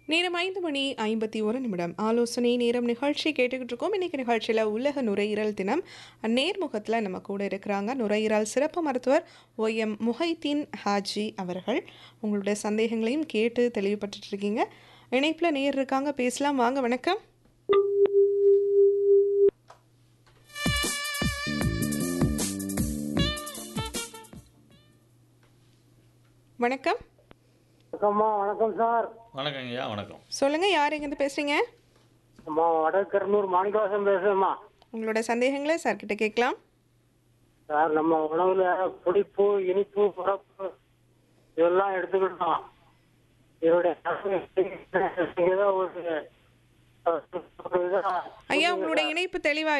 நேரம் ஐந்து மணி ஐம்பத்தி ஒரு நிமிடம் ஆலோசனை நேரம் நிகழ்ச்சி கேட்டுக்கிட்டு இருக்கோம் இன்னைக்கு நிகழ்ச்சியில் உலக நுரையீரல் தினம் நேர்முகத்தில் நம்ம கூட இருக்கிறாங்க நுரையீரல் சிறப்பு மருத்துவர் ஒய் எம் முஹைதீன் ஹாஜி அவர்கள் உங்களுடைய சந்தேகங்களையும் கேட்டு தெளிவுபட்டுட்டு இருக்கீங்க இணைப்பில் நேர் இருக்காங்க பேசலாம் வாங்க வணக்கம் வணக்கம் வணக்கம்மா வணக்கம் சார் வணக்கங்க ஐயா வணக்கம் சொல்லுங்க யார் எங்கேருந்து பேசுறீங்க அம்மா வடக்கருநூர் மாணிக்கவாசம் பேசுறேம்மா உங்களோட சந்தேகங்களை சார்கிட்ட கேட்கலாம் சார் நம்ம உணவுல புளிப்பு இனிப்பு புறப்பு இதெல்லாம் எடுத்துக்கிட்டோம் இதோடைய ஏதோ ஒரு ஒரு இதா- ஐயா உங்களுடைய இணைப்பு தெளிவா